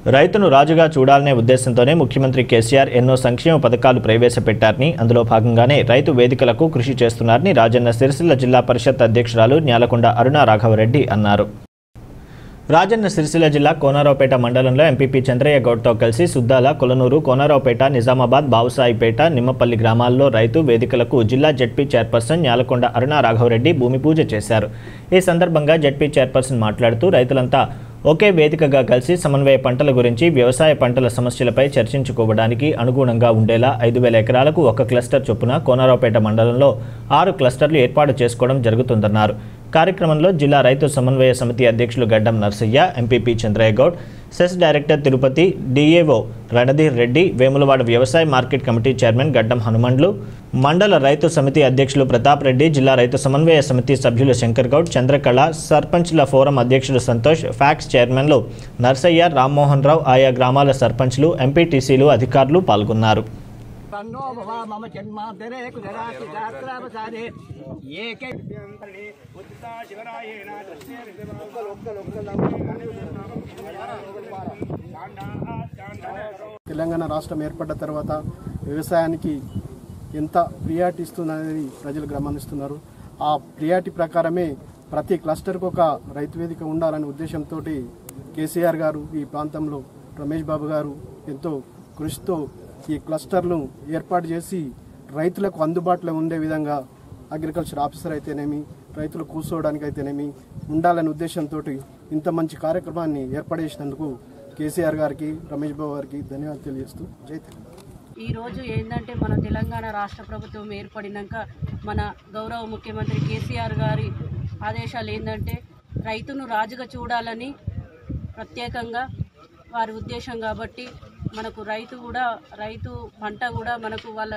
రైతును రాజుగా చూడాలనే ఉద్దేశంతోనే ముఖ్యమంత్రి కేసీఆర్ ఎన్నో సంక్షేమ పథకాలు ప్రవేశపెట్టారని అందులో భాగంగానే రైతు వేదికలకు కృషి చేస్తున్నారని రాజన్న సిరిసిల్ల జిల్లా పరిషత్ అధ్యక్షురాలు న్యాలకొండ అరుణ రాఘవరెడ్డి అన్నారు రాజన్న సిరిసిల్ల జిల్లా కోనారావుపేట మండలంలో ఎంపీపీ చంద్రయ్య గౌడ్తో కలిసి సుద్దాల కొలనూరు కోనారావుపేట నిజామాబాద్ బావుసాయిపేట నిమ్మపల్లి గ్రామాల్లో రైతు వేదికలకు జిల్లా జడ్పీ చైర్పర్సన్ న్యాలకొండ అరుణ రాఘవరెడ్డి భూమి పూజ చేశారు ఈ సందర్భంగా జడ్పీ చైర్పర్సన్ మాట్లాడుతూ రైతులంతా ఒకే వేదికగా కలిసి సమన్వయ పంటల గురించి వ్యవసాయ పంటల సమస్యలపై చర్చించుకోవడానికి అనుగుణంగా ఉండేలా ఐదు వేల ఎకరాలకు ఒక క్లస్టర్ చొప్పున కోనారావుపేట మండలంలో ఆరు క్లస్టర్లు ఏర్పాటు చేసుకోవడం జరుగుతుందన్నారు కార్యక్రమంలో జిల్లా రైతు సమన్వయ సమితి అధ్యక్షులు Gaddam Narsaiah MPP Chandraiah Goud CESS director Tirupati DAO Randhir Reddy Vemulawada వ్యవసాయ మార్కెట్ కమిటీ చైర్మన్ గడ్డం హనుమండ్లు మండల రైతు సమితి అధ్యక్షులు ప్రతాప్ రెడ్డి జిల్లా రైతు సమన్వయ సమితి సభ్యులు శంకర్ గౌడ్ చంద్రకళ సర్పంచ్ల ఫోరం అధ్యక్షులు సంతోష్ ఫ్యాక్స్ చైర్మన్లు నర్సయ్య రామ్మోహన్ రావు ఆయా గ్రామాల సర్పంచ్లు ఎంపీటీసీలు అధికారులు పాల్గొన్నారు तन्नो भवा मम जन्मान्तरे कुजराति गात्रावसाने एके తెలంగాణ రాష్ట్రం ఏర్పడ్డ తర్వాత వ్యవసాయానికి ఎంత ప్రియారిటీ ఇస్తుందనేది ప్రజలు గమనిస్తున్నారు ఆ ప్రియారిటీ ప్రకారమే ప్రతి క్లస్టర్కు ఒక రైతు వేదిక ఉండాలనే ఉద్దేశంతో కేసీఆర్ గారు ఈ ప్రాంతంలో రమేష్ బాబు గారు ఎంతో కృషితో ఈ క్లస్టర్ను ఏర్పాటు చేసి రైతులకు అందుబాటులో ఉండే విధంగా అగ్రికల్చర్ ఆఫీసర్ అయితేనేమి రైతులు కూర్చోవడానికి అయితేనేమి ఉండాలనే ఉద్దేశంతో ఇంత మంచి కార్యక్రమాన్ని ఏర్పాటు చేసినందుకు కేసీఆర్ గారికి రమేష్ బాబు గారికి ధన్యవాదాలు తెలియజేస్తూ జై తెలంగాణ ఈ రోజు ఏంటంటే మన తెలంగాణ రాష్ట్ర ప్రభుత్వం ఏర్పడినాక మన గౌరవ ముఖ్యమంత్రి కేసీఆర్ గారి ఆదేశాలు ఏంటంటే రైతును రాజుగా చూడాలని ప్రత్యేకంగా వారి ఉద్దేశం కాబట్టి మనకు రైతు కూడా రైతు పంట కూడా మనకు వాళ్ళ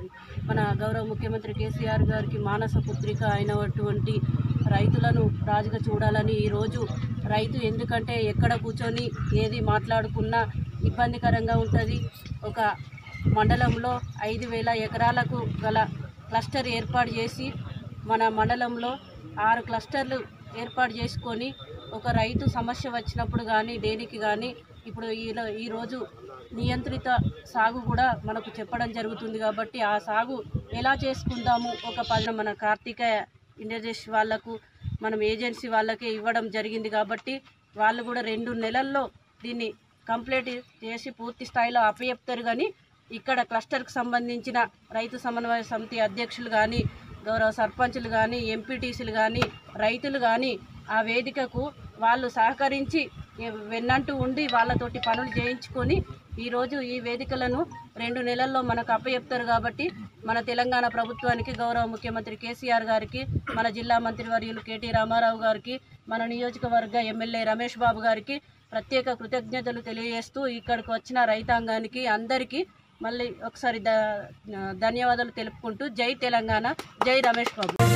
మన గౌరవ ముఖ్యమంత్రి కేసీఆర్ గారికి మానస పుత్రిక అయినటువంటి రైతులను రాజుగా చూడాలని ఈరోజు రైతు ఎందుకంటే ఎక్కడ కూర్చొని ఏది మాట్లాడుకున్నా ఇబ్బందికరంగా ఉంటుంది ఒక మండలంలో ఐదు వేల ఎకరాలకు గల క్లస్టర్ ఏర్పాటు చేసి మన మండలంలో ఆరు క్లస్టర్లు ఏర్పాటు చేసుకొని ఒక రైతు సమస్య వచ్చినప్పుడు కానీ దేనికి కానీ ఇప్పుడు ఈలో ఈరోజు నియంత్రిత సాగు కూడా మనకు చెప్పడం జరుగుతుంది కాబట్టి ఆ సాగు ఎలా చేసుకుందాము ఒక పది మన కార్తీక ఇండస్ట్రీస్ వాళ్ళకు మనం ఏజెన్సీ వాళ్ళకే ఇవ్వడం జరిగింది కాబట్టి వాళ్ళు కూడా రెండు నెలల్లో దీన్ని కంప్లీట్ చేసి పూర్తి స్థాయిలో అప్పచెప్తారు కానీ ఇక్కడ క్లస్టర్కి సంబంధించిన రైతు సమన్వయ సమితి అధ్యక్షులు కానీ గౌరవ సర్పంచులు కానీ ఎంపీటీసీలు కానీ రైతులు కానీ ఆ వేదికకు వాళ్ళు సహకరించి ఎ- వెన్నంటూ ఉండి వాళ్ళతోటి పనులు చేయించుకొని ఈరోజు ఈ వేదికలను రెండు నెలల్లో మనకు అప్పచెప్తారు కాబట్టి మన తెలంగాణ ప్రభుత్వానికి గౌరవ ముఖ్యమంత్రి కేసీఆర్ గారికి మన జిల్లా మంత్రివర్యులు కేటీ రామారావు గారికి మన నియోజకవర్గ ఎమ్మెల్యే రమేష్ బాబు గారికి ప్రత్యేక కృతజ్ఞతలు తెలియజేస్తూ ఇక్కడికి వచ్చిన రైతాంగానికి అందరికీ మళ్ళీ ఒకసారి ద ధన్యవాదాలు తెలుపుకుంటూ జై తెలంగాణ జై రమేష్ బాబు